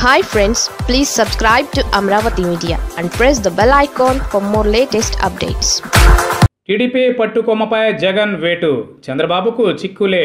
hi friends please subscribe to Amaravati media and press the bell icon for more latest updates TDP పట్టుకొమ్మపై జగన్ వేటు చంద్రబాబుకు చిక్కులే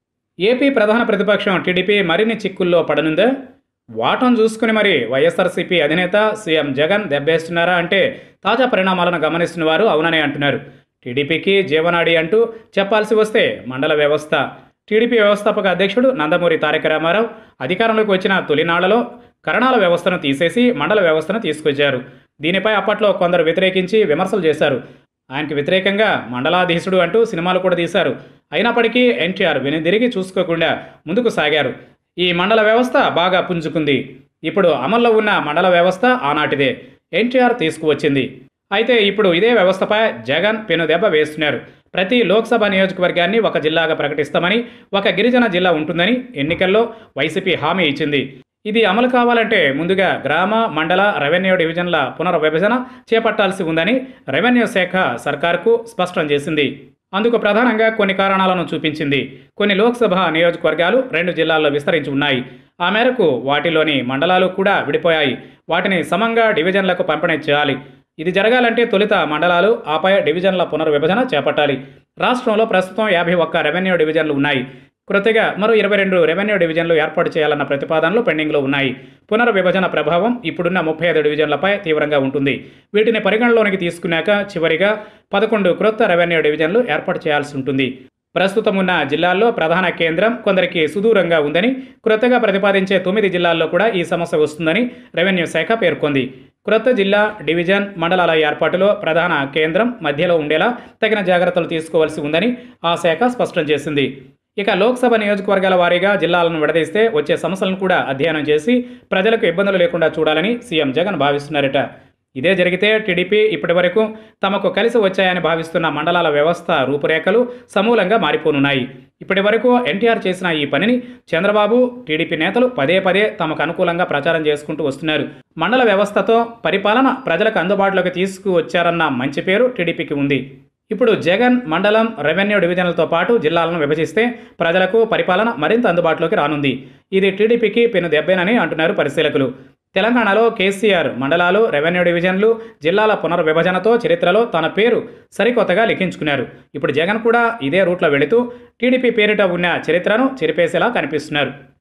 AP ప్రధాన ప్రతిపక్షం TDP మరిన్ని చిక్కుల్లో పడనుందా వాటం చూసుకుని మరి వైఎస్ఆర్సీపీ అధినేత సీఎం జగన్ దెబ్బేస్తున్నారా అంటే తాజా పరిణామాలను గమనిస్తున్న వారు అవుననే అంటున్నారు టీడీపీకి జీవనాడి అంటూ చెప్పాల్సి వస్తే మండల వ్యవస్థ టీడీపీ వ్యవస్థాపక అధ్యక్షుడు నందమూరి తారక రామారావు అధికారంలోకి వచ్చిన తొలినాళ్లలో కరణాల వ్యవస్థను తీసేసి మండల వ్యవస్థను తీసుకొచ్చారు దీనిపై అప్పట్లో కొందరు వ్యతిరేకించి విమర్శలు చేశారు ఆయనకి వ్యతిరేకంగా మండలాధీశుడు అంటూ సినిమాలు కూడా తీశారు అయినప్పటికీ ఎన్టీఆర్ వెనుదిరిగి చూసుకోకుండా ముందుకు సాగారు ఈ మండల వ్యవస్థ బాగా పుంజుకుంది ఇప్పుడు అమల్లో ఉన్న మండల వ్యవస్థ ఆనాటిదే ఎన్టీఆర్ తీసుకువచ్చింది అయితే ఇప్పుడు ఇదే వ్యవస్థపై జగన్ పెనుదెబ్బ వేస్తున్నారు ప్రతి లోక్సభ నియోజకవర్గాన్ని ఒక జిల్లాగా ప్రకటిస్తామని ఒక గిరిజన జిల్లా ఉంటుందని ఎన్నికల్లో వైసీపీ హామీ ఇచ్చింది ఇది అమలు కావాలంటే ముందుగా గ్రామ మండల రెవెన్యూ డివిజన్ల పునర్విభజన చేపట్టాల్సి ఉందని రెవెన్యూ శాఖ సర్కార్కు స్పష్టం చేసింది అందుకు ప్రధానంగా కొన్ని కారణాలను చూపించింది కొన్ని లోక్సభ నియోజకవర్గాలు రెండు జిల్లాల్లో విస్తరించి ఉన్నాయి ఆ మేరకు వాటిలోని మండలాలు కూడా విడిపోయాయి వాటిని సమంగా డివిజన్లకు పంపిణీ చేయాలి ఇది జరగాలంటే తొలుత మండలాలు ఆపై డివిజన్ల పునర్విభజన చేపట్టాలి రాష్ట్రంలో ప్రస్తుతం యాభై ఒక్క రెవెన్యూ డివిజన్లు ఉన్నాయి కృతిగా మరో ఇరవై రెండు రెవెన్యూ డివిజన్లు ఏర్పాటు చేయాలన్న ప్రతిపాదనలు పెండింగ్లో ఉన్నాయి పునర్విభజన ప్రభావం ఇప్పుడున్న ముప్పై ఐదు డివిజన్లపై తీవ్రంగా ఉంటుంది వీటిని పరిగణలోనికి తీసుకున్నాక చివరిగా పదకొండు క్రొత్త రెవెన్యూ డివిజన్లు ఏర్పాటు చేయాల్సి ఉంటుంది ప్రస్తుతం ఉన్న జిల్లాల్లో ప్రధాన కేంద్రం కొందరికి సుదూరంగా ఉందని క్రొత్తగా ప్రతిపాదించే తొమ్మిది జిల్లాల్లో కూడా ఈ సమస్య వస్తుందని రెవెన్యూ శాఖ పేర్కొంది క్రొత్త జిల్లా డివిజన్ మండలాల ఏర్పాటులో ప్రధాన కేంద్రం మధ్యలో ఉండేలా తగిన జాగ్రత్తలు తీసుకోవాల్సి ఉందని ఆ శాఖ స్పష్టం చేసింది ఇక లోక్సభ నియోజకవర్గాల వారీగా జిల్లాలను విడదీస్తే వచ్చే సమస్యలను కూడా అధ్యయనం చేసి ప్రజలకు ఇబ్బందులు లేకుండా చూడాలని సీఎం జగన్ భావిస్తున్నారట ఇదే జరిగితే టీడీపీ ఇప్పటివరకు తమకు కలిసి వచ్చాయని భావిస్తున్న మండలాల వ్యవస్థ రూపురేఖలు సమూలంగా మారిపోనున్నాయి ఇప్పటి వరకు ఎన్టీఆర్ చేసిన ఈ పనిని చంద్రబాబు టీడీపీ నేతలు పదే పదే తమకు అనుకూలంగా ప్రచారం చేసుకుంటూ వస్తున్నారు మండల వ్యవస్థతో పరిపాలన ప్రజలకు అందుబాటులోకి తీసుకువచ్చారన్న మంచి పేరు టీడీపీకి ఉంది ఇప్పుడు జగన్ మండలం రెవెన్యూ డివిజన్లతో పాటు జిల్లాలను విభజిస్తే ప్రజలకు పరిపాలన మరింత అందుబాటులోకి రానుంది ఇది టీడీపీకి పెను దెబ్బేనని అంటున్నారు పరిశీలకులు తెలంగాణలో కేసీఆర్ మండలాలు రెవెన్యూ డివిజన్లు జిల్లాల పునర్విభజనతో చరిత్రలో తన పేరు సరికొత్తగా లిఖించుకున్నారు ఇప్పుడు జగన్ కూడా ఇదే రూట్లో వెళుతూ టీడీపీ పేరిట ఉన్న చరిత్రను చెరిపేసేలా కనిపిస్తున్నారు